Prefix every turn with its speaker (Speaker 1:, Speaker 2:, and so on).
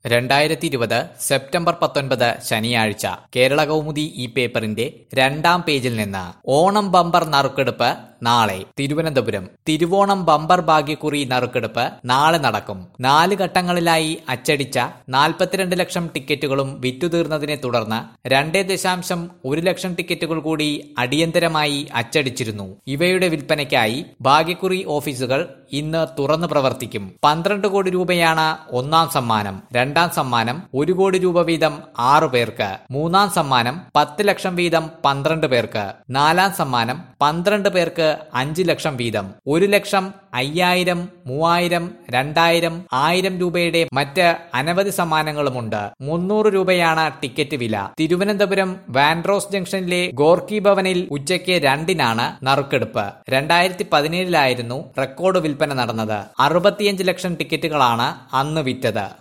Speaker 1: രണ്ടായിരത്തി ഇരുപത് സെപ്റ്റംബർ പത്തൊൻപത് ശനിയാഴ്ച കേരള കൗമുദി ഈ പേപ്പറിന്റെ രണ്ടാം പേജിൽ നിന്ന് ഓണം ബമ്പർ നറുക്കെടുപ്പ് നാളെ തിരുവനന്തപുരം തിരുവോണം ബമ്പർ ഭാഗ്യക്കുറി നറുക്കെടുപ്പ് നാളെ നടക്കും നാല് ഘട്ടങ്ങളിലായി അച്ചടിച്ച നാൽപ്പത്തിരണ്ട് ലക്ഷം ടിക്കറ്റുകളും വിറ്റുതീർന്നതിനെ തുടർന്ന് രണ്ടേ ദശാംശം ഒരു ലക്ഷം ടിക്കറ്റുകൾ കൂടി അടിയന്തരമായി അച്ചടിച്ചിരുന്നു ഇവയുടെ വിൽപ്പനയ്ക്കായി ഭാഗ്യക്കുറി ഓഫീസുകൾ ഇന്ന് തുറന്നു പ്രവർത്തിക്കും പന്ത്രണ്ട് കോടി രൂപയാണ് ഒന്നാം സമ്മാനം രണ്ടാം സമ്മാനം ഒരു കോടി രൂപ വീതം ആറു പേർക്ക് മൂന്നാം സമ്മാനം പത്ത് ലക്ഷം വീതം പന്ത്രണ്ട് പേർക്ക് നാലാം സമ്മാനം പന്ത്രണ്ട് പേർക്ക് അഞ്ച് ലക്ഷം വീതം ഒരു ലക്ഷം അയ്യായിരം മൂവായിരം രണ്ടായിരം ആയിരം രൂപയുടെ മറ്റ് അനവധി സമ്മാനങ്ങളുമുണ്ട് മുന്നൂറ് രൂപയാണ് ടിക്കറ്റ് വില തിരുവനന്തപുരം വാൻഡ്രോസ് ജംഗ്ഷനിലെ ഗോർക്കി ഭവനിൽ ഉച്ചയ്ക്ക് രണ്ടിനാണ് നറുക്കെടുപ്പ് രണ്ടായിരത്തി പതിനേഴിലായിരുന്നു റെക്കോർഡ് വിൽപ്പന നടന്നത് അറുപത്തിയഞ്ച് ലക്ഷം ടിക്കറ്റുകളാണ് അന്ന് വിറ്റത്